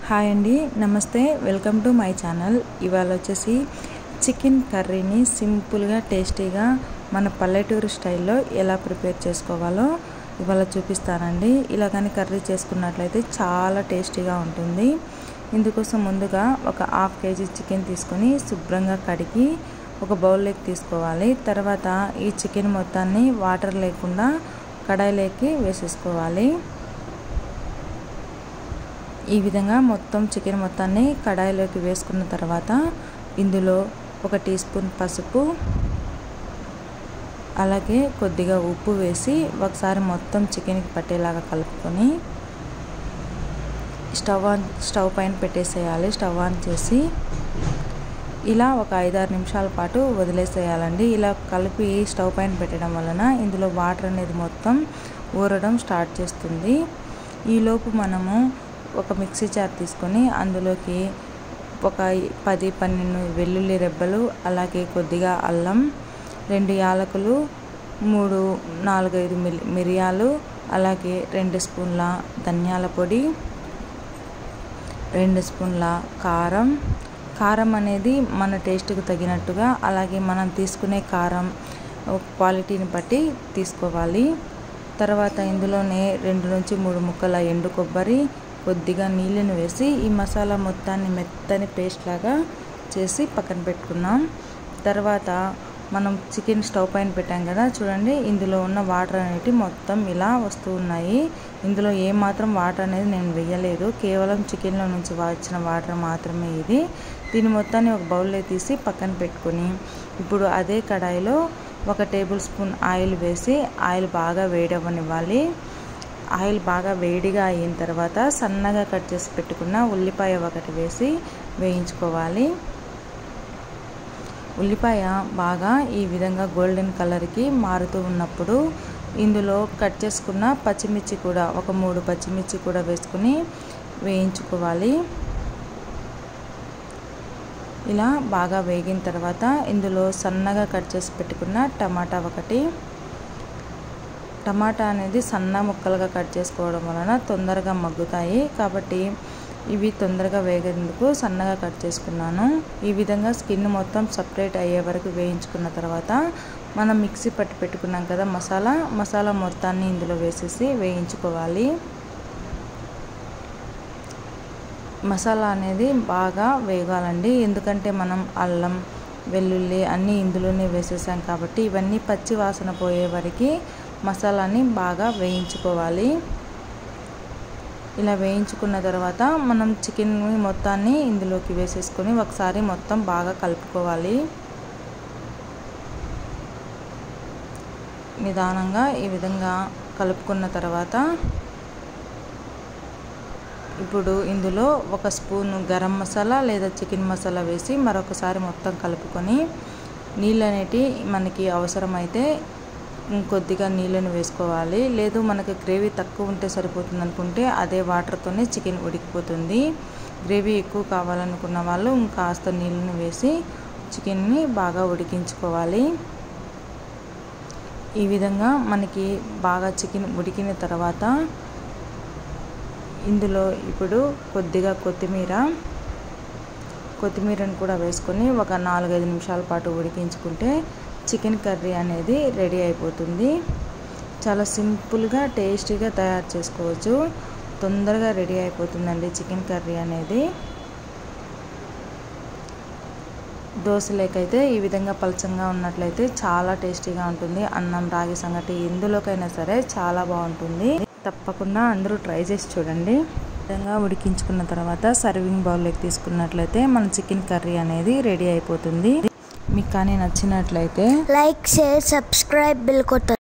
hi అండి నమస్తే welcome to my channel ఇవాళ వచ్చేసి చికెన్ కర్రీని సింపుల్గా టేస్టీగా మన పల్లెటూరు స్టైల్లో ఎలా ప్రిపేర్ చేసుకోవాలో ఇవాళ చూపిస్తానండి ఇలా కానీ కర్రీ చేసుకున్నట్లయితే చాలా టేస్టీగా ఉంటుంది ఇందుకోసం ముందుగా ఒక హాఫ్ కేజీ చికెన్ తీసుకొని శుభ్రంగా కడిగి ఒక బౌల్లోకి తీసుకోవాలి తర్వాత ఈ చికెన్ మొత్తాన్ని వాటర్ లేకుండా కడాయిలోకి వేసేసుకోవాలి ఈ విధంగా మొత్తం చికెన్ మొత్తాన్ని కడాయిలోకి వేసుకున్న తర్వాత ఇందులో ఒక టీ స్పూన్ పసుపు అలాగే కొద్దిగా ఉప్పు వేసి ఒకసారి మొత్తం చికెన్కి పట్టేలాగా కలుపుకొని స్టవ్ ఆన్ స్టవ్ పైన పెట్టేసేయాలి స్టవ్ ఆన్ చేసి ఇలా ఒక ఐదారు నిమిషాల పాటు వదిలేసేయాలండి ఇలా కలిపి స్టవ్ పైన పెట్టడం వలన ఇందులో వాటర్ అనేది మొత్తం ఊరడం స్టార్ట్ చేస్తుంది ఈలోపు మనము ఒక మిక్సీ జార్ తీసుకొని అందులోకి ఒక పది పన్నెండు వెల్లుల్లి రెబ్బలు అలాగే కొద్దిగా అల్లం రెండు యాలకులు మూడు నాలుగైదు మిరియాలు అలాగే రెండు స్పూన్ల ధనియాల పొడి రెండు స్పూన్ల కారం కారం అనేది మన టేస్ట్కి తగినట్టుగా అలాగే మనం తీసుకునే కారం క్వాలిటీని బట్టి తీసుకోవాలి తర్వాత ఇందులోనే రెండు నుంచి మూడు ముక్కల ఎండు కొబ్బరి కొద్దిగా నీళ్ళను వేసి ఈ మసాలా మొత్తాన్ని మెత్తని పేస్ట్ లాగా చేసి పక్కన పెట్టుకున్నాం తర్వాత మనం చికెన్ స్టవ్ పైన పెట్టాం కదా చూడండి ఇందులో ఉన్న వాటర్ అనేవి మొత్తం ఇలా వస్తూ ఉన్నాయి ఇందులో ఏమాత్రం వాటర్ అనేది నేను వేయలేదు కేవలం చికెన్లో నుంచి వచ్చిన వాటర్ మాత్రమే ఇది దీని మొత్తాన్ని ఒక బౌల్లో తీసి పక్కన పెట్టుకొని ఇప్పుడు అదే కడాయిలో ఒక టేబుల్ స్పూన్ ఆయిల్ వేసి ఆయిల్ బాగా వేడవనివ్వాలి ఆయిల్ బాగా వేడిగా అయిన తర్వాత సన్నగా కట్ చేసి పెట్టుకున్న ఉల్లిపాయ ఒకటి వేసి వేయించుకోవాలి ఉల్లిపాయ బాగా ఈ విధంగా గోల్డెన్ కలర్కి మారుతూ ఉన్నప్పుడు ఇందులో కట్ చేసుకున్న పచ్చిమిర్చి కూడా ఒక మూడు పచ్చిమిర్చి కూడా వేసుకుని వేయించుకోవాలి ఇలా బాగా వేగిన తర్వాత ఇందులో సన్నగా కట్ చేసి పెట్టుకున్న టమాటా ఒకటి టమాటా అనేది సన్న ముక్కలుగా కట్ చేసుకోవడం వలన తొందరగా మగ్గుతాయి కాబట్టి ఇవి తొందరగా వేగేందుకు సన్నగా కట్ చేసుకున్నాను ఈ విధంగా స్కిన్ మొత్తం సపరేట్ అయ్యే వరకు వేయించుకున్న తర్వాత మనం మిక్సీ పట్టి పెట్టుకున్నాం కదా మసాలా మసాలా మొత్తాన్ని ఇందులో వేసేసి వేయించుకోవాలి మసాలా అనేది బాగా వేగాలండి ఎందుకంటే మనం అల్లం వెల్లుల్లి అన్నీ ఇందులోనే వేసేసాం కాబట్టి ఇవన్నీ పచ్చి వాసన పోయే వరకు మసాలాని బాగా వేయించుకోవాలి ఇలా వేయించుకున్న తర్వాత మనం చికెన్ మొత్తాన్ని ఇందులోకి వేసేసుకొని ఒకసారి మొత్తం బాగా కలుపుకోవాలి నిదానంగా ఈ విధంగా కలుపుకున్న తర్వాత ఇప్పుడు ఇందులో ఒక స్పూన్ గరం మసాలా లేదా చికెన్ మసాలా వేసి మరొకసారి మొత్తం కలుపుకొని నీళ్ళు అనేటివి మనకి అవసరమైతే కొద్దిగా నీళ్ళని వేసుకోవాలి లేదు మనకి గ్రేవీ తక్కువ ఉంటే సరిపోతుంది అనుకుంటే అదే వాటర్తోనే చికెన్ ఉడికిపోతుంది గ్రేవీ ఎక్కువ కావాలనుకున్న వాళ్ళు కాస్త నీళ్ళని వేసి చికెన్ని బాగా ఉడికించుకోవాలి ఈ విధంగా మనకి బాగా చికెన్ ఉడికిన తర్వాత ఇందులో ఇప్పుడు కొద్దిగా కొత్తిమీర కొత్తిమీరను కూడా వేసుకొని ఒక నాలుగైదు నిమిషాల పాటు ఉడికించుకుంటే చికెన్ కర్రీ అనేది రెడీ అయిపోతుంది చాలా సింపుల్గా టేస్టీగా తయారు చేసుకోవచ్చు తొందరగా రెడీ అయిపోతుందండి చికెన్ కర్రీ అనేది దోశలేకైతే ఈ విధంగా పలచంగా ఉన్నట్లయితే చాలా టేస్టీగా ఉంటుంది అన్నం రాగి సంగటి ఎందులోకైనా సరే చాలా బాగుంటుంది తప్పకుండా అందరూ ట్రై చేసి చూడండి విధంగా ఉడికించుకున్న తర్వాత సర్వింగ్ బౌల్లోకి తీసుకున్నట్లయితే మన చికెన్ కర్రీ అనేది రెడీ అయిపోతుంది మీకు కానీ నచ్చినట్లయితే లైక్ షేర్ సబ్స్క్రైబ్ బిల్ కొట్ట